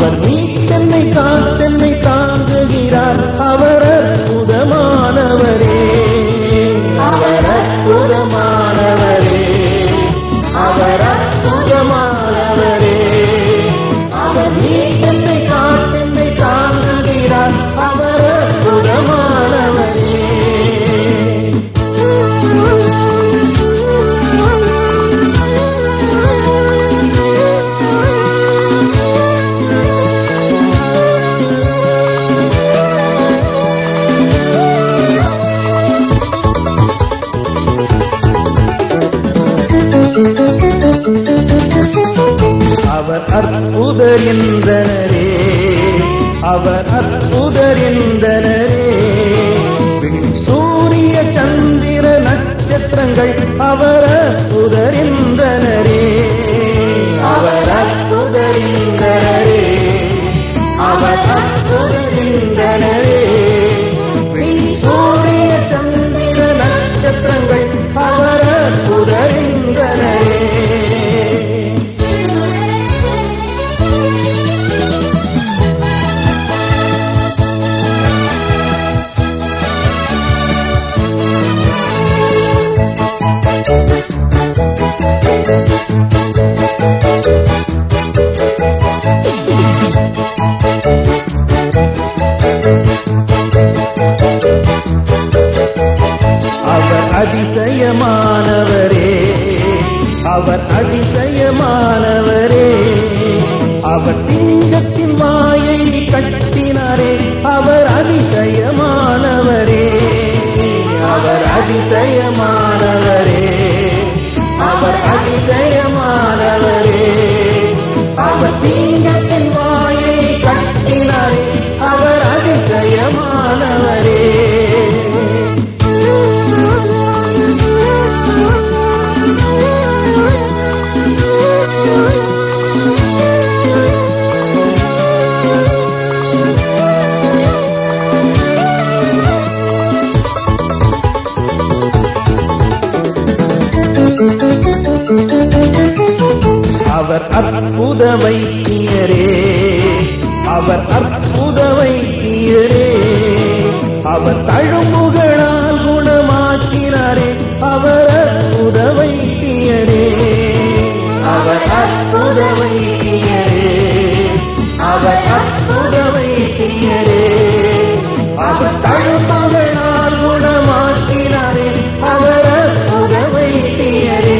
அவர் மீட்டென்னை காத்தென்னை தாங்குகிறார் அவர் அற்புதமானவரே அவர் அற்புதமானவரே அவர் அற்புதமானவரே அவர் மீட்டென்னை காத்தென்னை தாங்குகிறார் அவர் அற்புதமானவரே அவர் அற்புதர் என்றனரே அவர் அற்புதர் என்றனரே விண் சூரிய சந்திர நட்சத்திரங்கள் அவர் அற்புதர் என்றனரே அவர் அற்புதர் என்றனரே அவர் அற்புதர் என்றனரே விண் சூரிய சந்திர நட்சத்திரங்கள் அவர் அற்புதர் என்றனரே அவர் அதிசயமானவரே அவர் அதிசயமானவரே அவர் சிங்கத்தின் வாயை கட்டினாரே அவர் அதிசயமானவரே அவர் அதிசயமானவரே அவர் அதிசயமானவரே அவர் சிங்கத்தின் வாயை கட்டினாரே அவர் அதிசயமானவரே அவர் அற்புத வைத்தியரே அவர் அற்புத வைத்தியரே அவர் தழும்புகளால் குணமாக்கினாரே அவர் அற்புத வைத்தியரே அவர் அற்புத வைத்தியரே அவர் அற்புத வைத்தியரே அவர் தழும்புகளால் குணமாக்கினாரே அவர் அற்புத வைத்தியரே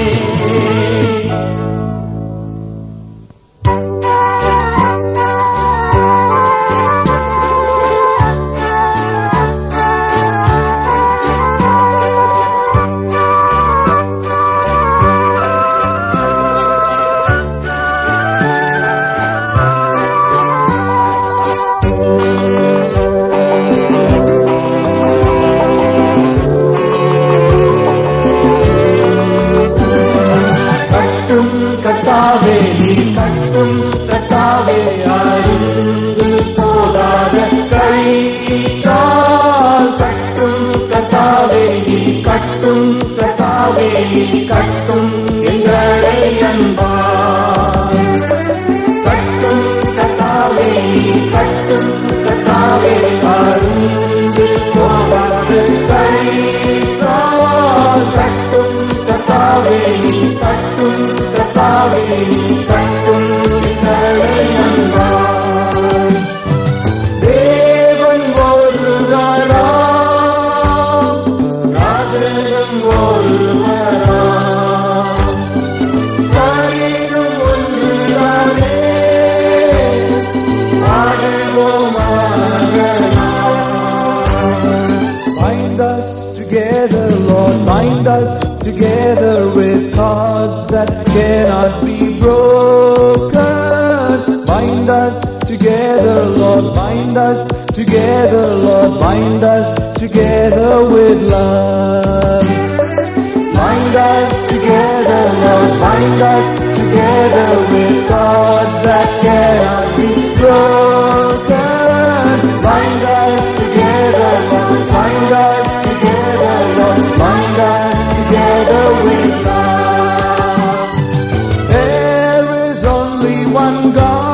கட்டும் கட்டாவே நீ கட்டும் கட்டாவே அருந்து போதாத கயிற்றால் கட்டும் கட்டாவே நீ கட்டும் கட்டாவே நீ கட்டும் எங்களை அன்பால் கட்டும் கட்டாவே நீ கட்டும் கட்டாவே அருந்து போதாத கயிற்றால் கட்டும் கத்தாவே நீ கட்டும் கத்தாவே நீ கட்டும் எங்களை அன்பால் தேவன் ஒருவரா ராஜன் ஒருவரா சரீரம் ஒன்றுதானே Bind us together, Lord, bind us together with cords that cannot be broken. Bind us together, Lord, bind us together, Lord, bind us together with love. Bind us together, Lord, bind us together with cords that cannot be broken. Bind us together, Lord, bind us together, Lord, bind us together with love. There is only one God.